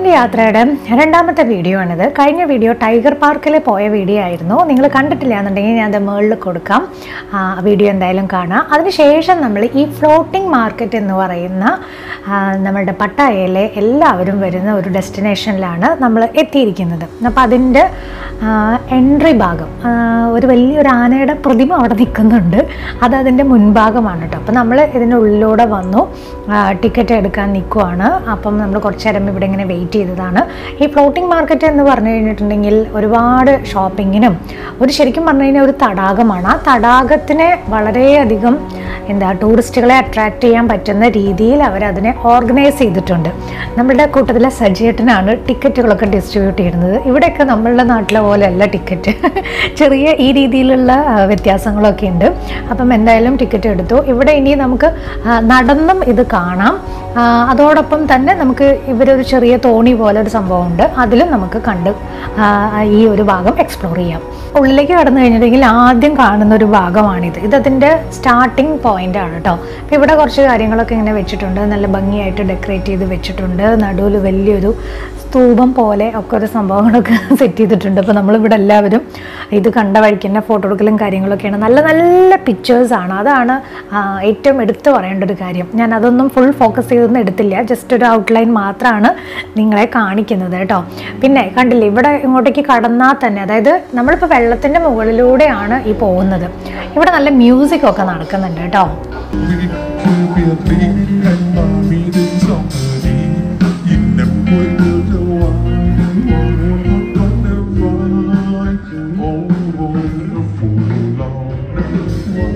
Thailand യാത്രയുടെ രണ്ടാമത്തെ video ആണിത് കഴിഞ്ഞ വീഡിയോ ടൈഗർ പാർക്കിൽ പോയ വീഡിയോ ആയിരുന്നു നിങ്ങൾ കണ്ടിട്ടില്ല എന്നുണ്ടെങ്കിൽ ഞാൻ അത് മുകളിൽ കൊടുക്കാം ആ വീഡിയോ എന്തായാലും കാണാം അതിനുശേഷം നമ്മൾ ഈ ഫ്ലോട്ടിംഗ് മാർക്കറ്റ് എന്ന് പറയുന്ന ആ, നമ്മുടെ പട്ടായയിലെ എല്ലാവരും വരുന്ന ഒരു ഡെസ്റ്റിനേഷനിലാണ് നമ്മൾ എത്തിയിരിക്കുന്നത് അപ്പോൾ അതിൻ്റെ എൻട്രി ഭാഗം ആ, ഒരു വലിയൊരു ആനയുടെ പ്രതിമ അവിടെ നിൽക്കുന്നുണ്ട് അത് അതിൻ്റെ മുൻഭാഗമാണ് കേട്ടോ അപ്പോൾ നമ്മൾ ഇതിൻ്റെ ഉള്ളിലൂടെ വന്നു ടിക്കറ്റ് എടുക്കാൻ നിൽക്കുവാണ് അപ്പം നമ്മൾ കുറച്ച് നേരം ഇവിടെ ഇങ്ങനെ വെയിറ്റ് ചെയ്തതാണ് ഈ ഫ്ലോട്ടിംഗ് മാർക്കറ്റ് എന്ന് പറഞ്ഞു കഴിഞ്ഞിട്ടുണ്ടെങ്കിൽ ഒരുപാട് ഷോപ്പിങ്ങിനും ഒരു ശരിക്കും പറഞ്ഞു കഴിഞ്ഞാൽ ഒരു തടാകമാണ് ആ തടാകത്തിനെ വളരെയധികം എന്താ ടൂറിസ്റ്റുകളെ അട്രാക്റ്റ് ചെയ്യാൻ പറ്റുന്ന രീതിയിൽ അവരതിനെ ഓർഗനൈസ് ചെയ്തിട്ടുണ്ട് നമ്മളുടെ കൂട്ടത്തിലെ സജിയേട്ടനാണ് ടിക്കറ്റുകളൊക്കെ ഡിസ്ട്രിബ്യൂട്ട് ചെയ്യുന്നത് ഇവിടെയൊക്കെ നമ്മളുടെ നാട്ടിലെ പോലെയല്ല ടിക്കറ്റ് ചെറിയ ഈ രീതിയിലുള്ള ആ, വ്യത്യാസങ്ങളൊക്കെ ഉണ്ട് അപ്പം എന്തായാലും ടിക്കറ്റ് എടുത്തു ഇവിടെ ഇനി നമുക്ക് ആ, നടന്നും ഇത് കാണാം ആ, അതോടൊപ്പം തന്നെ നമുക്ക് ഇവരൊരു ചെറിയ തോണി പോലെ ഒരു സംഭവമുണ്ട് അതിലും നമുക്ക് കണ്ട് ആ, ഈ ഒരു ഭാഗം എക്സ്പ്ലോർ ചെയ്യാം ഉള്ളിലേക്ക് കടന്നു കഴിഞ്ഞിട്ടുണ്ടെങ്കിൽ ആദ്യം കാണുന്ന ഒരു ഭാഗമാണിത് ഇതതിൻ്റെ സ്റ്റാർട്ടിങ് പോയിന്റ് ആണ് കേട്ടോ അപ്പോൾ ഇവിടെ കുറച്ച് കാര്യങ്ങളൊക്കെ ഇങ്ങനെ വെച്ചിട്ടുണ്ട് നല്ല ഭംഗിയായിട്ട് ഡെക്കറേറ്റ് ചെയ്ത് വെച്ചിട്ടുണ്ട് നടുവിൽ വലിയൊരു സ്തൂപം പോലെ ഒക്കെ ഒരു സംഭവങ്ങളൊക്കെ സെറ്റ് ചെയ്തിട്ടുണ്ട് അപ്പോൾ നമ്മളിവിടെ എല്ലാവരും ഇത് കണ്ട വഴിക്ക് തന്നെ ഫോട്ടോ എടുക്കലും കാര്യങ്ങളൊക്കെയാണ് നല്ല നല്ല പിക്ചേഴ്സാണ് അതാണ് ആ, ഏറ്റവും എടുത്തു പറയേണ്ട ഒരു കാര്യം ഞാൻ അതൊന്നും ഫുൾ ഫോക്കസ് ചെയ്തൊന്നും എടുത്തില്ല ജസ്റ്റ് ഒരു ഔട്ട്ലൈൻ മാത്രമാണ് നിങ്ങളെ കാണിക്കുന്നത് കേട്ടോ പിന്നെ കണ്ടില്ലേ ഇവിടെ ഇങ്ങോട്ടേക്ക് കടന്നാൽ തന്നെ അതായത് നമ്മളിപ്പോൾ വെള്ളത്തിൻ്റെ മുകളിലൂടെയാണ് ഈ പോകുന്നത് ഇവിടെ നല്ല മ്യൂസിക് ഒക്കെ നടക്കുന്നുണ്ട് കേട്ടോ คือเปลี่ยนปีให้มามีถึงสองมือนี้ยิ่งแนบมวยเดือดวายโอ้โหคนคนเดิมวายโอ้โหฟูลอง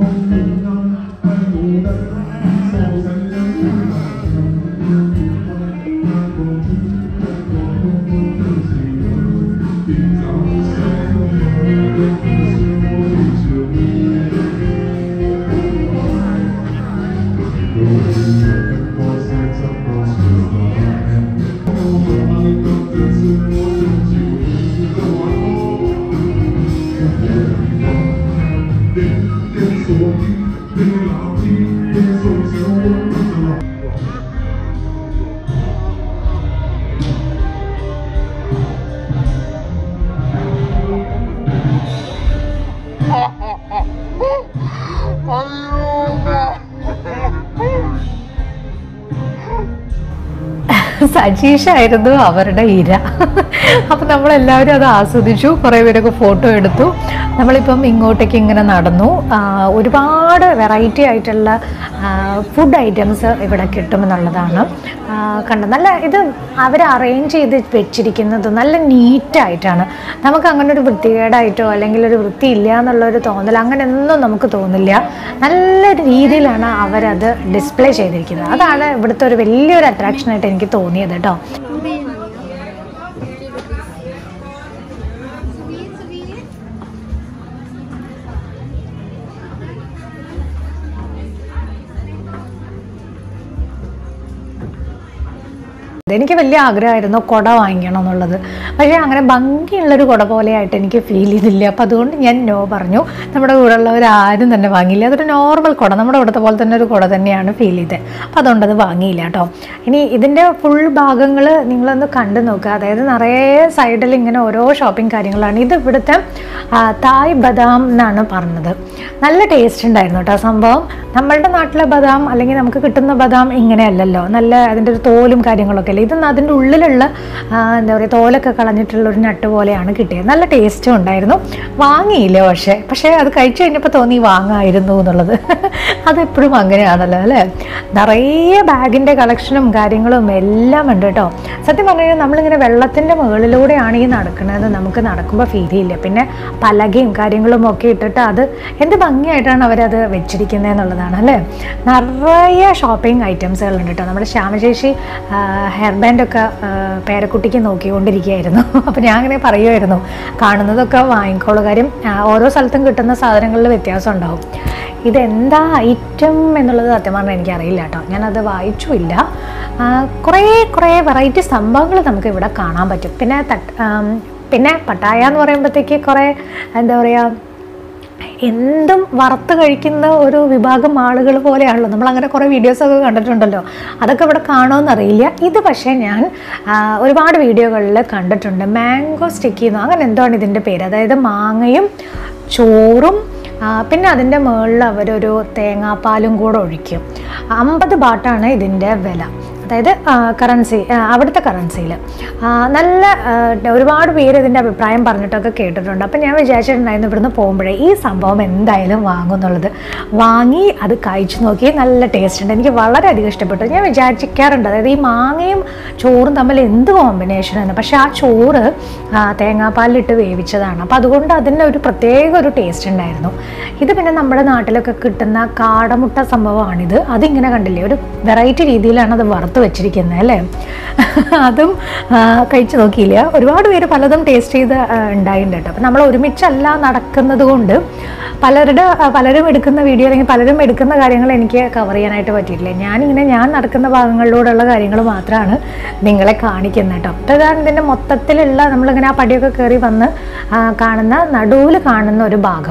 സജീഷായിരുന്നു അവരുടെ ഇര അപ്പം നമ്മളെല്ലാവരും അത് ആസ്വദിച്ചു കുറേ പേരൊക്കെ ഫോട്ടോ എടുത്തു നമ്മളിപ്പം ഇങ്ങോട്ടേക്ക് ഇങ്ങനെ നടന്നു ആ, ഒരുപാട് വെറൈറ്റി ആയിട്ടുള്ള ഫുഡ് ഐറ്റംസ് ഇവിടെ കിട്ടുമെന്നുള്ളതാണ് ആ, കണ്ട നല്ല ഇത് അവർ അറേഞ്ച് ചെയ്ത് വെച്ചിരിക്കുന്നത് നല്ല നീറ്റായിട്ടാണ് നമുക്ക് അങ്ങനെ ഒരു വൃത്തികേടായിട്ടോ അല്ലെങ്കിൽ ഒരു വൃത്തിയില്ല എന്നുള്ളൊരു തോന്നൽ അങ്ങനെയൊന്നും നമുക്ക് തോന്നില്ല നല്ല രീതിയിലാണ് അവരത് ഡിസ്പ്ലേ ചെയ്തിരിക്കുന്നത് അതാണ് ഇവിടുത്തെ ഒരു വലിയൊരു അട്രാക്ഷനായിട്ട് എനിക്ക് തോന്നിയത് കേട്ടോ എനിക്ക് വലിയ ആഗ്രഹമായിരുന്നു കുട വാങ്ങിക്കണം എന്നുള്ളത് പക്ഷേ അങ്ങനെ ഭംഗിയുള്ളൊരു കുട പോലെയായിട്ട് എനിക്ക് ഫീൽ ചെയ്തില്ല അപ്പോൾ അതുകൊണ്ട് ഞാൻ നോ പറഞ്ഞു നമ്മുടെ കൂടെ ഉള്ളവർ ആരും തന്നെ വാങ്ങിയില്ല അതൊരു നോർമൽ കുട നമ്മുടെ ഇവിടുത്തെ പോലെ തന്നെ ഒരു കുട തന്നെയാണ് ഫീൽ ചെയ്തത് അപ്പോൾ അതുകൊണ്ട് അത് വാങ്ങിയില്ല കേട്ടോ ഇനി ഇതിൻ്റെ ഫുൾ ഭാഗങ്ങൾ നിങ്ങളൊന്ന് കണ്ടു നോക്കുക അതായത് നിറയെ സൈഡിൽ ഇങ്ങനെ ഓരോ ഷോപ്പിംഗ് കാര്യങ്ങളാണ് ഇത് ഇവിടുത്തെ ആ, തായ് ബദാം എന്നാണ് പറഞ്ഞത് നല്ല ടേസ്റ്റ് ഉണ്ടായിരുന്നു കേട്ടോ ആ സംഭവം നമ്മളുടെ നാട്ടിലെ ബദാം അല്ലെങ്കിൽ നമുക്ക് കിട്ടുന്ന ബദാം ഇങ്ങനെയല്ലല്ലോ നല്ല അതിൻ്റെ ഒരു തോലും കാര്യങ്ങളൊക്കെ അല്ലേ ഇത് അതിൻ്റെ ഉള്ളിലുള്ള ആ, എന്താ പറയുക തോലൊക്കെ കളഞ്ഞിട്ടുള്ള ഒരു നട്ട് പോലെയാണ് കിട്ടിയത് നല്ല ടേസ്റ്റും ഉണ്ടായിരുന്നു വാങ്ങിയില്ല പക്ഷേ പക്ഷേ അത് കഴിച്ചു കഴിഞ്ഞപ്പോൾ തോന്നി വാങ്ങായിരുന്നു എന്നുള്ളത് അതെപ്പോഴും അങ്ങനെയാണല്ലോ അല്ലേ നിറയെ ബാഗിൻ്റെ കളക്ഷനും കാര്യങ്ങളും എല്ലാം ഉണ്ട് കേട്ടോ സത്യം പറഞ്ഞു കഴിഞ്ഞാൽ നമ്മളിങ്ങനെ വെള്ളത്തിൻ്റെ മുകളിലൂടെയാണ് ഈ നടക്കുന്നത് നമുക്ക് നടക്കുമ്പോൾ ഫീൽ ചെയ്യില്ല പിന്നെ പലകയും കാര്യങ്ങളും ഒക്കെ ഇട്ടിട്ട് അത് എന്ത് ഭംഗിയായിട്ടാണ് അവരത് വെച്ചിരിക്കുന്നത് എന്നുള്ളതാണ് അല്ലേ നിറയെ ഷോപ്പിംഗ് ഐറ്റംസുകളുണ്ട് കേട്ടോ നമ്മുടെ ശ്യാമശേഷി ഹെയർ ബാൻഡൊക്കെ പേരക്കുട്ടിക്ക് നോക്കിക്കൊണ്ടിരിക്കുകയായിരുന്നു അപ്പോൾ ഞാൻ അങ്ങനെ പറയുമായിരുന്നു കാണുന്നതൊക്കെ വാങ്ങിക്കോളൂ കാര്യം ആ, ഓരോ സ്ഥലത്തും കിട്ടുന്ന സാധനങ്ങളിൽ വ്യത്യാസം ഉണ്ടാവും ഇതെന്താ ഐറ്റം എന്നുള്ളത് സത്യം പറഞ്ഞാൽ എനിക്കറിയില്ല കേട്ടോ ഞാനത് വായിച്ചുമില്ല ആ, കുറേ കുറേ വെറൈറ്റി സംഭവങ്ങൾ നമുക്ക് ഇവിടെ കാണാൻ പറ്റും പിന്നെ തട്ട് ആം, പിന്നെ പട്ടായ എന്ന് പറയുമ്പോഴത്തേക്ക് കുറേ എന്താ പറയുക എന്തും വറുത്ത് കഴിക്കുന്ന ഒരു വിഭാഗം ആളുകൾ പോലെയാണല്ലോ നമ്മൾ അങ്ങനെ കുറേ വീഡിയോസൊക്കെ കണ്ടിട്ടുണ്ടല്ലോ അതൊക്കെ ഇവിടെ കാണുമെന്നറിയില്ല ഇത് പക്ഷേ ഞാൻ ആ, ഒരുപാട് വീഡിയോകളിൽ കണ്ടിട്ടുണ്ട് മാംഗോ സ്റ്റിക്കിന്നോ അങ്ങനെ എന്താണ് ഇതിൻ്റെ പേര് അതായത് മാങ്ങയും ചോറും ആ, പിന്നെ അതിൻ്റെ മുകളിൽ അവരൊരു തേങ്ങാപ്പാലും കൂടെ ഒഴിക്കും അമ്പത് ബാട്ടാണ് ഇതിൻ്റെ വില അതായത് കറൻസി അവിടുത്തെ കറൻസിയിൽ നല്ല ആ, ഒരുപാട് പേര് ഇതിൻ്റെ അഭിപ്രായം പറഞ്ഞിട്ടൊക്കെ കേട്ടിട്ടുണ്ട് അപ്പം ഞാൻ വിചാരിച്ചിട്ടുണ്ടായിരുന്നു ഇവിടുന്ന് പോകുമ്പോഴേ ഈ സംഭവം എന്തായാലും വാങ്ങും എന്നുള്ളത് വാങ്ങി അത് കഴിച്ചു നോക്കി നല്ല ടേസ്റ്റ് ഉണ്ട് എനിക്ക് വളരെയധികം ഇഷ്ടപ്പെട്ടു ഞാൻ വിചാരിക്കാറുണ്ട് അതായത് ഈ മാങ്ങയും ചോറും തമ്മിൽ എന്ത് കോമ്പിനേഷനാണ് പക്ഷേ ആ ചോറ് ആ, തേങ്ങാപ്പാലിലിട്ട് വേവിച്ചതാണ് അപ്പോൾ അതുകൊണ്ട് അതിന് ഒരു പ്രത്യേക ഒരു ടേസ്റ്റ് ഉണ്ടായിരുന്നു ഇത് പിന്നെ നമ്മുടെ നാട്ടിലൊക്കെ കിട്ടുന്ന കാടമുട്ട സംഭവമാണിത് അതിങ്ങനെ കണ്ടില്ലേ ഒരു വെറൈറ്റി രീതിയിലാണ് അത് വറുത്ത് വെച്ചിരിക്കുന്നത് അല്ലേ അതും ആ, കഴിച്ചു നോക്കിയില്ല ഒരുപാട് പേര് പലതും ടേസ്റ്റ് ചെയ്ത് ആ, ഉണ്ടായിട്ടുണ്ട് കേട്ടോ അപ്പം നമ്മൾ ഒരുമിച്ചല്ല നടക്കുന്നത് കൊണ്ട് പലരുടെ ആ, പലരും എടുക്കുന്ന വീഡിയോ അല്ലെങ്കിൽ പലരും എടുക്കുന്ന കാര്യങ്ങൾ എനിക്ക് കവർ ചെയ്യാനായിട്ട് പറ്റിയിട്ടില്ല ഞാനിങ്ങനെ ഞാൻ നടക്കുന്ന ഭാഗങ്ങളിലൂടെയുള്ള കാര്യങ്ങൾ മാത്രമാണ് നിങ്ങളെ കാണിക്കുന്നത് കേട്ടോ അപ്പോൾ ഇതാണ് ഇതിൻ്റെ മൊത്തത്തിലുള്ള നമ്മളിങ്ങനെ ആ പടിയൊക്കെ കയറി വന്ന് ആ, കാണുന്ന നടുവിൽ കാണുന്ന ഒരു ഭാഗം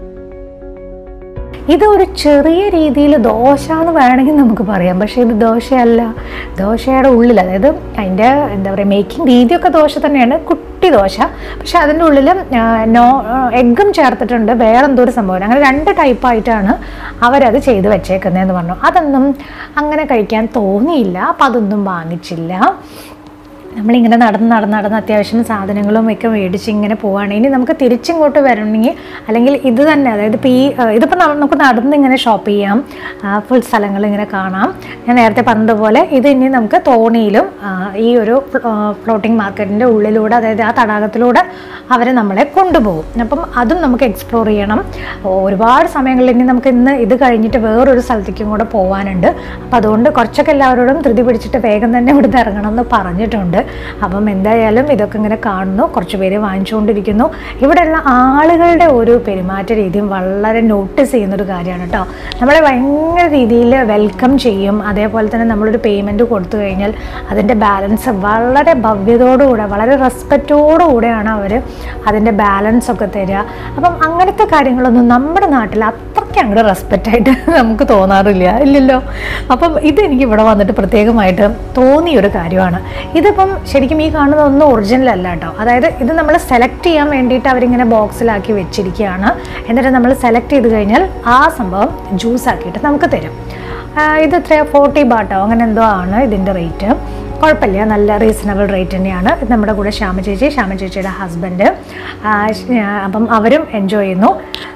ഇത് ഒരു ചെറിയ രീതിയിൽ ദോശ എന്ന് വേണമെങ്കിൽ നമുക്ക് പറയാം പക്ഷേ ഇത് ദോശയല്ല ദോശയുടെ ഉള്ളിൽ അതായത് അതിൻ്റെ എന്താ പറയുക മേക്കിംഗ് രീതിയൊക്കെ ദോശ തന്നെയാണ് കുട്ടി ദോശ പക്ഷെ അതിൻ്റെ ഉള്ളിൽ നോ എഗ്ഗും ചേർത്തിട്ടുണ്ട് വേറെ എന്തോ ഒരു സംഭവം അങ്ങനെ രണ്ട് ടൈപ്പായിട്ടാണ് അവരത് ചെയ്ത് വെച്ചേക്കുന്നതെന്ന് പറഞ്ഞു അതൊന്നും അങ്ങനെ കഴിക്കാൻ തോന്നിയില്ല അപ്പം അതൊന്നും വാങ്ങിച്ചില്ല നമ്മളിങ്ങനെ നടന്ന് നടന്ന് നടന്ന് അത്യാവശ്യം സാധനങ്ങളും ഒക്കെ മേടിച്ച് ഇങ്ങനെ പോവുകയാണ് ഇനി നമുക്ക് തിരിച്ചിങ്ങോട്ട് വരണമെങ്കിൽ അല്ലെങ്കിൽ ഇത് തന്നെ അതായത് ഇപ്പോൾ ഈ ആ, ഇതിപ്പോൾ നമ്മ- നമുക്ക് നടന്ന് ഇങ്ങനെ ഷോപ്പ് ചെയ്യാം ഫുൾ സ്ഥലങ്ങൾ ഇങ്ങനെ കാണാം ഞാൻ നേരത്തെ പറഞ്ഞതുപോലെ ഇത് ഇനി നമുക്ക് തോണിയിലും ആ, ഈ ഒരു ഫ്ലോട്ടിംഗ് മാർക്കറ്റിൻ്റെ ഉള്ളിലൂടെ അതായത് ആ തടാകത്തിലൂടെ അവർ നമ്മളെ കൊണ്ടുപോകും അപ്പം അതും നമുക്ക് എക്സ്പ്ലോർ ചെയ്യണം ഒരുപാട് സമയങ്ങളിൽ ഇനി നമുക്ക് ഇന്ന് ഇത് കഴിഞ്ഞിട്ട് വേറൊരു സ്ഥലത്തേക്കും കൂടെ പോകാനുണ്ട് അപ്പം അതുകൊണ്ട് കുറച്ചൊക്കെ എല്ലാവരോടും ധൃതി പിടിച്ചിട്ട് വേഗം തന്നെ ഇവിടുന്ന് ഇറങ്ങണം എന്ന് പറഞ്ഞിട്ടുണ്ട് അപ്പം എന്തായാലും ഇതൊക്കെ ഇങ്ങനെ കാണുന്നു കുറച്ച് പേര് വാങ്ങിച്ചുകൊണ്ടിരിക്കുന്നു ഇവിടെയുള്ള ആളുകളുടെ ഒരു പെരുമാറ്റ രീതിയും വളരെ നോട്ടീസ് ചെയ്യുന്നൊരു കാര്യമാണ് കേട്ടോ നമ്മളെ ഭയങ്കര രീതിയിൽ വെൽക്കം ചെയ്യും അതേപോലെ തന്നെ നമ്മളൊരു പേയ്മെൻറ്റ് കൊടുത്തു കഴിഞ്ഞാൽ അതിൻ്റെ ബാലൻസ് വളരെ ഭവ്യതയോടുകൂടെ വളരെ റെസ്പെക്റ്റോടുകൂടെയാണ് അവർ അതിൻ്റെ ബാലൻസ് ഒക്കെ തരിക അപ്പം അങ്ങനത്തെ കാര്യങ്ങളൊന്നും നമ്മുടെ നാട്ടിൽ അത്രയ്ക്ക് അങ്ങോട്ട് റെസ്പെക്റ്റ് ആയിട്ട് നമുക്ക് തോന്നാറില്ല ഇല്ലല്ലോ അപ്പം ഇത് എനിക്ക് ഇവിടെ വന്നിട്ട് പ്രത്യേകമായിട്ട് തോന്നിയൊരു കാര്യമാണ് ഇതിപ്പം ശരിക്കും ഈ കാണുന്നതൊന്നും ഒറിജിനൽ അല്ല കേട്ടോ അതായത് ഇത് നമ്മൾ സെലക്ട് ചെയ്യാൻ വേണ്ടിയിട്ട് അവരിങ്ങനെ ബോക്സിലാക്കി വെച്ചിരിക്കുകയാണ് എന്നിട്ട് നമ്മൾ സെലക്ട് ചെയ്ത് കഴിഞ്ഞാൽ ആ സംഭവം ജ്യൂസ് ആക്കിയിട്ട് നമുക്ക് തരും ആ, ഇത് എത്രയാ ഫോർട്ടി ബാട്ടോ അങ്ങനെ എന്തോ ആണ് ഇതിൻ്റെ റേറ്റ് കുഴപ്പമില്ല നല്ല റീസണബിൾ റേറ്റ് തന്നെയാണ് ഇത് നമ്മുടെ കൂടെ ശ്യാമ ചേച്ചി ശ്യാമ ചേച്ചിയുടെ ഹസ്ബൻഡ് അപ്പം അവരും എൻജോയ് ചെയ്യുന്നു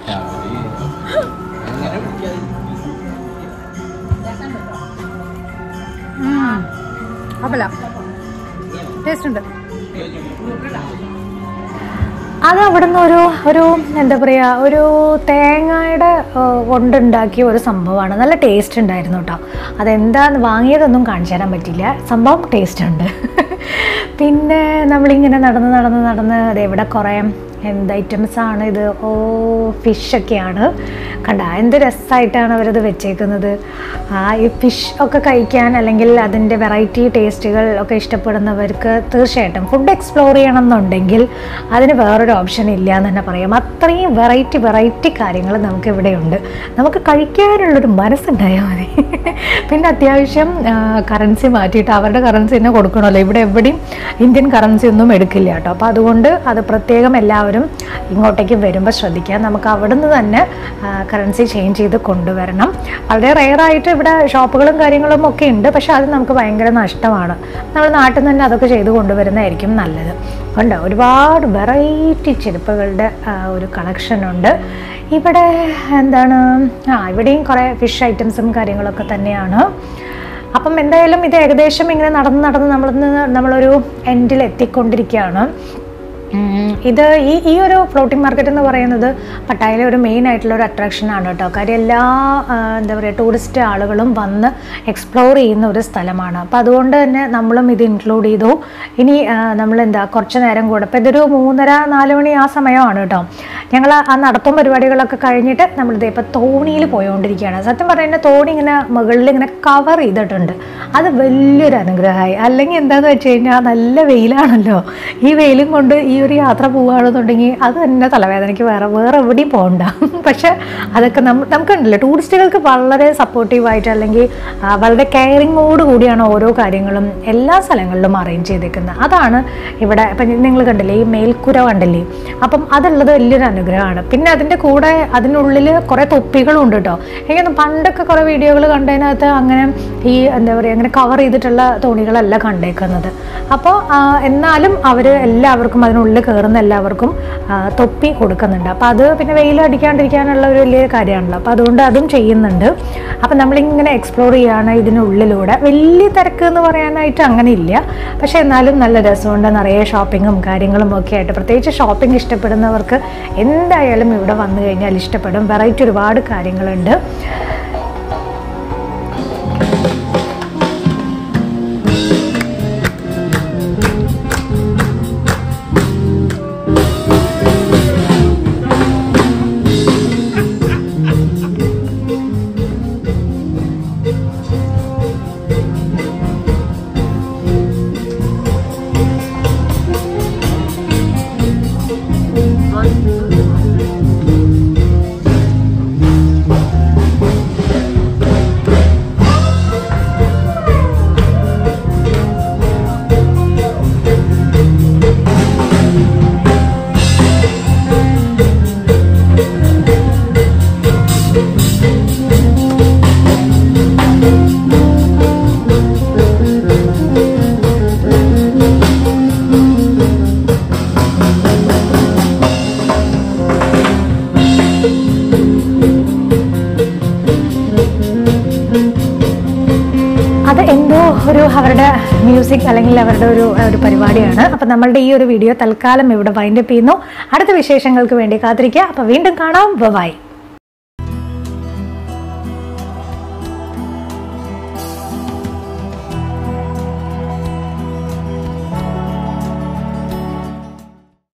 കുഴപ്പമില്ല ടേസ്റ്റ് ഉണ്ട് അത് അവിടുന്ന് ഒരു ഒരു എന്താ പറയുക ഒരു തേങ്ങയുടെ ആ, കൊണ്ടുണ്ടാക്കിയ ഒരു സംഭവമാണ് നല്ല ടേസ്റ്റ് ഉണ്ടായിരുന്നു കേട്ടോ അതെന്താന്ന് വാങ്ങിയതൊന്നും കാണിച്ചു തരാൻ പറ്റില്ല സംഭവം ടേസ്റ്റ് ഉണ്ട് പിന്നെ നമ്മളിങ്ങനെ നടന്ന് നടന്ന് നടന്ന് അതെവിടെ കുറേ എന്ത് ഐറ്റംസ് ആണ് ഇത് ഓ ഫിഷൊക്കെയാണ് കണ്ട എന്ത് രസമായിട്ടാണ് അവരത് വെച്ചേക്കുന്നത് ആ ഈ ഫിഷ് ഒക്കെ കഴിക്കാൻ അല്ലെങ്കിൽ അതിൻ്റെ വെറൈറ്റി ടേസ്റ്റുകൾ ഒക്കെ ഇഷ്ടപ്പെടുന്നവർക്ക് തീർച്ചയായിട്ടും ഫുഡ് എക്സ്പ്ലോർ ചെയ്യണം എന്നുണ്ടെങ്കിൽ അതിന് വേറൊരു ഓപ്ഷൻ ഇല്ല എന്ന് തന്നെ പറയാം അത്രയും വെറൈറ്റി വെറൈറ്റി കാര്യങ്ങൾ നമുക്ക് ഇവിടെയുണ്ട് നമുക്ക് കഴിക്കാനുള്ളൊരു മനസ്സുണ്ടായാൽ മതി പിന്നെ അത്യാവശ്യം കറൻസി മാറ്റിയിട്ട് അവരുടെ കറൻസി തന്നെ കൊടുക്കണമല്ലോ ഇവിടെ എവിടെയും ഇന്ത്യൻ കറൻസി ഒന്നും എടുക്കില്ല കേട്ടോ അപ്പോൾ അതുകൊണ്ട് അത് പ്രത്യേകം എല്ലാവരും ഇങ്ങോട്ടേക്ക് വരുമ്പോൾ ശ്രദ്ധിക്കുക നമുക്ക് അവിടുന്ന് തന്നെ കറൻസി ചേഞ്ച് ചെയ്ത് കൊണ്ടുവരണം വളരെ റെയറായിട്ട് ഇവിടെ ഷോപ്പുകളും കാര്യങ്ങളും ഒക്കെ ഉണ്ട് പക്ഷെ അത് നമുക്ക് ഭയങ്കര നഷ്ടമാണ് നമ്മൾ നാട്ടിൽ നിന്ന് തന്നെ അതൊക്കെ ചെയ്ത് കൊണ്ടുവരുന്നതായിരിക്കും നല്ലത് ഉണ്ട് ഒരുപാട് വെറൈറ്റി ചെരുപ്പുകളുടെ ആ, ഒരു കളക്ഷൻ ഉണ്ട് ഇവിടെ എന്താണ് ആ ഇവിടെയും കുറേ ഫിഷ് ഐറ്റംസും കാര്യങ്ങളൊക്കെ തന്നെയാണ് അപ്പം എന്തായാലും ഇത് ഏകദേശം ഇങ്ങനെ നടന്ന് നടന്ന് നമ്മൾ നമ്മളൊരു എൻഡിൽ എത്തിക്കൊണ്ടിരിക്കുകയാണ് ഉം, ഇത് ഈ ഈ ഒരു ഫ്ലോട്ടിംഗ് മാർക്കറ്റ് എന്ന് പറയുന്നത് പട്ടായയിലെ ഒരു മെയിൻ ആയിട്ടുള്ള ഒരു അട്രാക്ഷൻ ആണ് കേട്ടോ കാര്യം എല്ലാ ആ, എന്താ പറയുക ടൂറിസ്റ്റ് ആളുകളും വന്ന് എക്സ്പ്ലോർ ചെയ്യുന്ന ഒരു സ്ഥലമാണ് അപ്പോൾ അതുകൊണ്ട് തന്നെ നമ്മളും ഇത് ഇൻക്ലൂഡ് ചെയ്തു ഇനി നമ്മൾ എന്താ കുറച്ച് നേരം കൂടെ ഇപ്പോൾ ഇതൊരു മൂന്നര നാല് മണി ആ സമയമാണ് കേട്ടോ ഞങ്ങൾ ആ നടത്തും പരിപാടികളൊക്കെ കഴിഞ്ഞിട്ട് നമ്മളിത് ഇപ്പോൾ തോണിയിൽ പോയോണ്ടിരിക്കുകയാണ് സത്യം പറഞ്ഞാൽ തോണി ഇങ്ങനെ മുകളിൽ ഇങ്ങനെ കവർ ചെയ്തിട്ടുണ്ട് അത് വലിയൊരു അനുഗ്രഹമായി അല്ലെങ്കിൽ എന്താണെന്ന് വെച്ച് കഴിഞ്ഞാൽ നല്ല വെയിലാണല്ലോ ഈ വെയിലും കൊണ്ട് ഈ ഒരു യാത്ര പോവുകയാണെന്നുണ്ടെങ്കിൽ അത് തന്നെ തലവേദനയ്ക്ക് വേറെ വേറെ എവിടെയും പോകണ്ട പക്ഷെ അതൊക്കെ നമ്മ നമുക്കുണ്ടല്ലോ ടൂറിസ്റ്റുകൾക്ക് വളരെ സപ്പോർട്ടീവായിട്ട് അല്ലെങ്കിൽ ആ, വളരെ കെയറിങ്ങോട് കൂടിയാണ് ഓരോ കാര്യങ്ങളും എല്ലാ സ്ഥലങ്ങളിലും അറേഞ്ച് ചെയ്തേക്കുന്നത് അതാണ് ഇവിടെ ഇപ്പം നിങ്ങൾ കണ്ടില്ലേ ഈ മേൽക്കുര കണ്ടില്ലേ അപ്പം അതുള്ളത് വലിയൊരു അനുഗ്രഹമാണ് പിന്നെ അതിൻ്റെ കൂടെ അതിനുള്ളിൽ കുറേ തൊപ്പികളും ഉണ്ട് കേട്ടോ എനിക്കൊന്ന് പണ്ടൊക്കെ കുറേ വീഡിയോകൾ കണ്ടതിനകത്ത് അങ്ങനെ ഈ എന്താ പറയുക അങ്ങനെ കവർ ചെയ്തിട്ടുള്ള തോണികളല്ല കണ്ടേക്കുന്നത് അപ്പോൾ എന്നാലും അവർ എല്ലാവർക്കും അതിനുള്ളിൽ കയറുന്ന എല്ലാവർക്കും ആ, തൊപ്പി കൊടുക്കുന്നുണ്ട് അപ്പോൾ അത് പിന്നെ വെയിൽ അടിക്കാണ്ടിരിക്കാനുള്ള ഒരു വലിയ കാര്യമാണല്ലോ അപ്പോൾ അതുകൊണ്ട് അതും ചെയ്യുന്നുണ്ട് അപ്പോൾ നമ്മളിങ്ങനെ എക്സ്പ്ലോർ ചെയ്യാണ് ഇതിനുള്ളിലൂടെ വലിയ തിരക്ക് എന്ന് പറയാനായിട്ട് അങ്ങനെ ഇല്ല പക്ഷേ എന്നാലും നല്ല രസമുണ്ട് നിറയെ ഷോപ്പിങ്ങും കാര്യങ്ങളും ഒക്കെ ആയിട്ട് പ്രത്യേകിച്ച് ഷോപ്പിംഗ് ഇഷ്ടപ്പെടുന്നവർക്ക് എന്തായാലും ഇവിടെ വന്നു കഴിഞ്ഞാൽ ഇഷ്ടപ്പെടും വെറൈറ്റി ഒരുപാട് കാര്യങ്ങളുണ്ട് അത് എന്തോ ഒരു അവരുടെ മ്യൂസിക് അല്ലെങ്കിൽ അവരുടെ ഒരു ഒരു പരിപാടിയാണ് അപ്പം നമ്മളുടെ ഈ ഒരു വീഡിയോ തൽക്കാലം ഇവിടെ വൈൻഡപ്പ് ചെയ്യുന്നു അടുത്ത വിശേഷങ്ങൾക്ക് വേണ്ടി കാത്തിരിക്കുക അപ്പോൾ വീണ്ടും കാണാം ബൈ